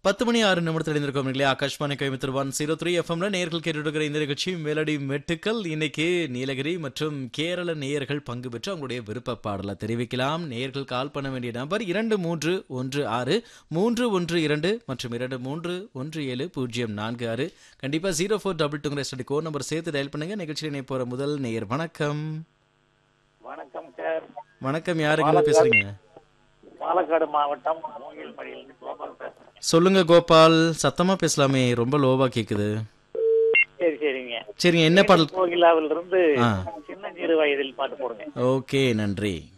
பத்து மணி ஆறு நிமிடத்தில் இணைந்திருக்கோம் இல்லையா Akashvani Coimbatore one zero three எஃப்எம்ல நேர்கள் கேட்டுருக்கிற இந்த நிகழ்ச்சி மெலடி மெட்டுக்கள் இன்னைக்கு நீலகிரி மற்றும் கேரள நேயர்கள் பங்கு பெற்று அவங்களுடைய விருப்ப பாடலை தெரிவிக்கலாம் நேயர்கள் கால் பண்ண வேண்டிய நம்பர் இரண்டு மூன்று ஒன்று ஆறு மூன்று ஒன்று இரண்டு மற்றும் இரண்டு மூன்று ஒன்று ஏழு பூஜ்ஜியம் நான்கு ஆறு கண்டிப்பா ஜீரோ ஃபோர் டபுள் டூங்கிற ஸ்டடி கோட் நம்பர் சேர்த்து டயல் பண்ணுங்க நிகழ்ச்சியில் இணைய போற முதல் நேயர் வணக்கம் வணக்கம் சார் வணக்கம் யாருங்க பேசுறீங்க பாலக்காடு மாவட்டம் மூங்கில்மடியிலிருந்து கோபால் பேசுறேன் சொல்லுங்க கோபால் சத்தமா பேசலாமே ரொம்ப லோவா கேக்குது சரி சரிங்க சரிங்க என்ன பாடல் கோகிலாவிலிருந்து ஆ. சின்னஞ்சிறு வயதில் பாட்டு போடுங்க ஓகே நன்றி